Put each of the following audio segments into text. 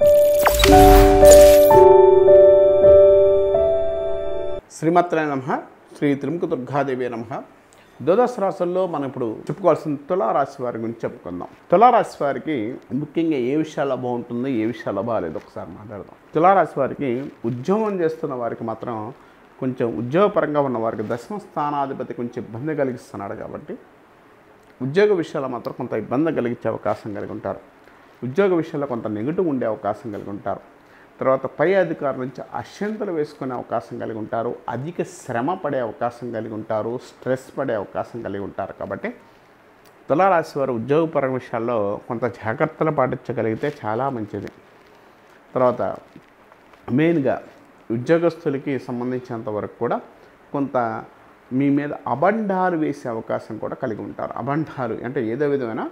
శ్రీమాత్రే నమ శ్రీ త్రిముఖ దుర్గాదేవి నమ ద్వాదశ రాశుల్లో మనం ఇప్పుడు చెప్పుకోవాల్సిన తులారాశి వారి గురించి చెప్పుకుందాం తులారాశి వారికి ముఖ్యంగా ఏ విషయాల్లో బాగుంటుంది ఏ విషయాల్లో బాగాలేదు ఒకసారి మాట్లాడదాం తులారాశి వారికి ఉద్యోగం చేస్తున్న వారికి మాత్రం కొంచెం ఉద్యోగపరంగా ఉన్న వారికి దశమ స్థానాధిపతి కొంచెం ఇబ్బంది కలిగిస్తున్నాడు కాబట్టి ఉద్యోగ విషయాల్లో మాత్రం కొంత ఇబ్బంది కలిగించే అవకాశం కలిగి ఉంటారు ఉద్యోగ విషయాల్లో కొంత నెగిటివ్ ఉండే అవకాశం కలిగి ఉంటారు తర్వాత పై అధికారుల నుంచి అశ్యంతలు వేసుకునే అవకాశం కలిగి ఉంటారు అధిక శ్రమ పడే అవకాశం కలిగి ఉంటారు స్ట్రెస్ పడే అవకాశం కలిగి ఉంటారు కాబట్టి తులారాశి వారు ఉద్యోగపర విషయాల్లో కొంత జాగ్రత్తలు పాటించగలిగితే చాలా మంచిది తర్వాత మెయిన్గా ఉద్యోగస్తులకి సంబంధించినంత వరకు కూడా కొంత మీ మీద అబండాలు వేసే అవకాశం కూడా కలిగి ఉంటారు అబండాలు అంటే ఏదో విధమైన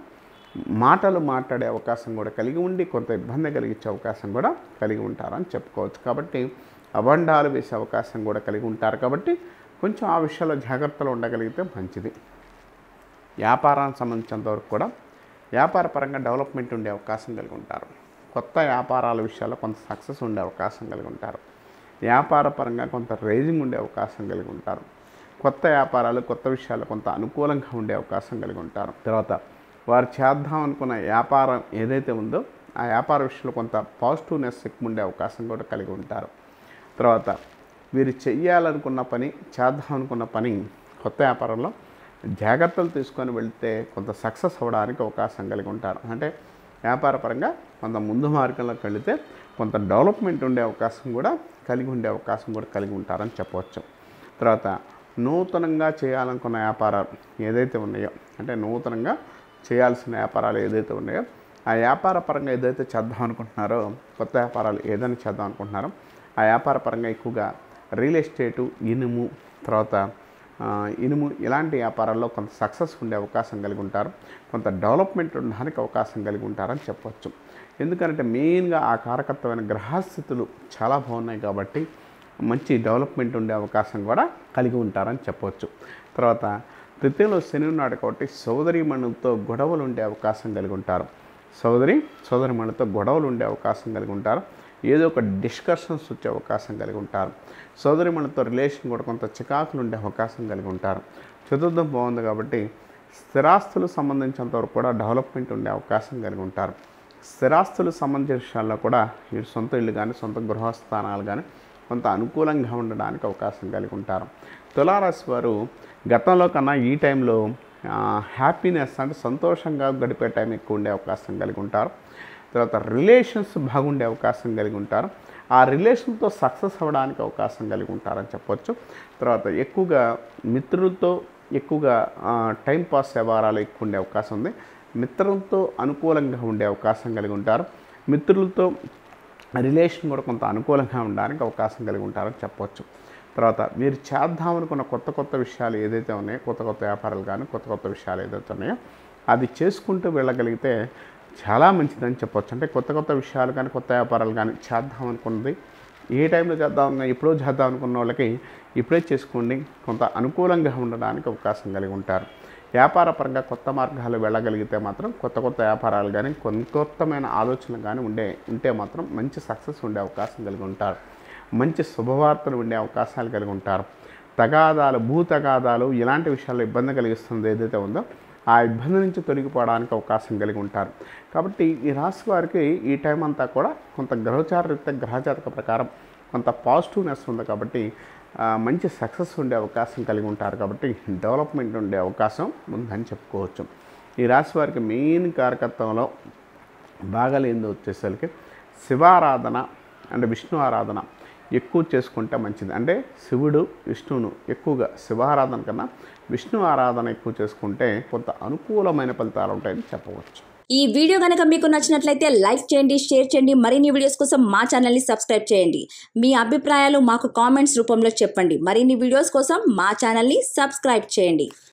మాటలు మాట్లాడే అవకాశం కూడా కలిగి ఉండి కొంత ఇబ్బంది కలిగించే అవకాశం కూడా కలిగి ఉంటారని చెప్పుకోవచ్చు కాబట్టి అబండాలు వేసే అవకాశం కూడా కలిగి ఉంటారు కాబట్టి కొంచెం ఆ విషయాల్లో జాగ్రత్తలు ఉండగలిగితే మంచిది వ్యాపారానికి సంబంధించినంత వరకు కూడా వ్యాపార పరంగా డెవలప్మెంట్ ఉండే అవకాశం కలిగి ఉంటారు కొత్త వ్యాపారాల విషయాల్లో కొంత సక్సెస్ ఉండే అవకాశం కలిగి ఉంటారు వ్యాపార పరంగా కొంత రేజింగ్ ఉండే అవకాశం కలిగి ఉంటారు కొత్త వ్యాపారాలు కొత్త విషయాలు కొంత అనుకూలంగా ఉండే అవకాశం కలిగి ఉంటారు తర్వాత వారు చేద్దాం అనుకున్న వ్యాపారం ఏదైతే ఉందో ఆ వ్యాపార విషయంలో కొంత పాజిటివ్నెస్ ఎక్కువ ఉండే అవకాశం కూడా కలిగి ఉంటారు తర్వాత వీరు చెయ్యాలనుకున్న పని చేద్దాం అనుకున్న పని కొత్త వ్యాపారంలో జాగ్రత్తలు తీసుకొని వెళ్తే కొంత సక్సెస్ అవ్వడానికి అవకాశం కలిగి ఉంటారు అంటే వ్యాపార పరంగా కొంత ముందు మార్గంలోకి వెళితే కొంత డెవలప్మెంట్ ఉండే అవకాశం కూడా కలిగి ఉండే అవకాశం కూడా కలిగి ఉంటారని చెప్పవచ్చు తర్వాత నూతనంగా చేయాలనుకున్న వ్యాపారాలు ఏదైతే ఉన్నాయో అంటే నూతనంగా చేయాల్సిన వ్యాపారాలు ఏదైతే ఉన్నాయో ఆ వ్యాపార పరంగా ఏదైతే చేద్దాం అనుకుంటున్నారో కొత్త వ్యాపారాలు ఏదైనా చేద్దాం అనుకుంటున్నారో ఆ వ్యాపార పరంగా ఎక్కువగా రియల్ ఎస్టేటు ఇనుము తర్వాత ఆ, ఇనుము ఇలాంటి వ్యాపారాల్లో కొంత సక్సెస్ ఉండే అవకాశం కలిగి ఉంటారు కొంత డెవలప్మెంట్ ఉండడానికి అవకాశం కలిగి ఉంటారని చెప్పవచ్చు ఎందుకంటే మెయిన్గా ఆ కారకత్వమైన గ్రహస్థితులు చాలా బాగున్నాయి కాబట్టి మంచి డెవలప్మెంట్ ఉండే అవకాశం కూడా కలిగి ఉంటారని చెప్పవచ్చు తర్వాత తృతీయలో శని ఉన్నాడు కాబట్టి సోదరిమణులతో గొడవలు ఉండే అవకాశం కలిగి ఉంటారు సోదరి సోదరిమణులతో గొడవలు ఉండే అవకాశం కలిగి ఉంటారు ఏదో ఒక డిస్కషన్స్ వచ్చే అవకాశం కలిగి ఉంటారు సోదరిమణులతో రిలేషన్ కూడా కొంత చికాకులు ఉండే అవకాశం కలిగి ఉంటారు చతుర్థం బాగుంది కాబట్టి స్థిరాస్తులు సంబంధించినంత వరకు కూడా డెవలప్మెంట్ ఉండే అవకాశం కలిగి ఉంటారు స్థిరాస్తులు సంబంధించిన విషయాల్లో కూడా మీరు సొంత ఇల్లు కానీ సొంత గృహస్థానాలు కానీ కొంత అనుకూలంగా ఉండడానికి అవకాశం కలిగి ఉంటారు తులారాశి వారు గతంలో కన్నా ఈ టైంలో హ్యాపీనెస్ అంటే సంతోషంగా గడిపే టైం ఎక్కువ ఉండే అవకాశం కలిగి ఉంటారు తర్వాత రిలేషన్స్ బాగుండే అవకాశం కలిగి ఉంటారు ఆ రిలేషన్తో సక్సెస్ అవ్వడానికి అవకాశం కలిగి ఉంటారని చెప్పొచ్చు తర్వాత ఎక్కువగా మిత్రులతో ఎక్కువగా ఆ, టైం పాస్ వ్యవహారాలు ఎక్కువ ఉండే అవకాశం ఉంది మిత్రులతో అనుకూలంగా ఉండే అవకాశం కలిగి ఉంటారు మిత్రులతో రిలేషన్ కూడా కొంత అనుకూలంగా ఉండడానికి అవకాశం కలిగి ఉంటారని చెప్పవచ్చు తర్వాత మీరు చేద్దాం అనుకున్న కొత్త కొత్త విషయాలు ఏదైతే ఉన్నాయో కొత్త కొత్త వ్యాపారాలు కానీ కొత్త కొత్త విషయాలు ఏదైతే ఉన్నాయో అది చేసుకుంటూ వెళ్ళగలిగితే చాలా మంచిదని చెప్పొచ్చు అంటే కొత్త కొత్త విషయాలు కానీ కొత్త వ్యాపారాలు కానీ చేద్దాం అనుకున్నది ఏ టైంలో చేద్దాం అనుకున్నా ఎప్పుడో చేద్దాం అనుకున్న వాళ్ళకి ఇప్పుడే చేసుకోండి కొంత అనుకూలంగా ఉండడానికి అవకాశం కలిగి ఉంటారు వ్యాపార పరంగా కొత్త మార్గాలు వెళ్ళగలిగితే మాత్రం కొత్త కొత్త వ్యాపారాలు కానీ కొత్త కొత్తమైన ఆలోచనలు కానీ ఉండే ఉంటే మాత్రం మంచి సక్సెస్ ఉండే అవకాశం కలిగి ఉంటారు మంచి శుభవార్తలు ఉండే అవకాశాలు కలిగి ఉంటారు తగాదాలు భూ తగాదాలు ఇలాంటి విషయాల్లో ఇబ్బంది కలిగిస్తుంది ఏదైతే ఉందో ఆ ఇబ్బంది నుంచి తొలగిపోవడానికి అవకాశం కలిగి ఉంటారు కాబట్టి ఈ రాశి వారికి ఈ టైం అంతా కూడా కొంత గ్రహచారరీత్యా గ్రహజాతక ప్రకారం కొంత పాజిటివ్నెస్ ఉంది కాబట్టి ఆ, మంచి సక్సెస్ ఉండే అవకాశం కలిగి ఉంటారు కాబట్టి డెవలప్మెంట్ ఉండే అవకాశం ఉందని చెప్పుకోవచ్చు ఈ రాశి వారికి మెయిన్ కారకత్వంలో బాగాలేంది వచ్చేసరికి శివారాధన అంటే విష్ణు ఆరాధన ఎక్కువ చేసుకుంటే మంచిది అంటే శివుడు విష్ణువును ఎక్కువగా శివారాధన కన్నా విష్ణు ఆరాధన ఎక్కువ చేసుకుంటే కొంత అనుకూలమైన ఫలితాలు ఉంటాయని చెప్పవచ్చు ఈ వీడియో కనుక మీకు నచ్చినట్లయితే లైక్ చేయండి షేర్ చేయండి మరిన్ని వీడియోస్ కోసం మా ఛానల్ని సబ్స్క్రైబ్ చేయండి మీ అభిప్రాయాలు మాకు కామెంట్స్ రూపంలో చెప్పండి మరిన్ని వీడియోస్ కోసం మా ఛానల్ని సబ్స్క్రైబ్ చేయండి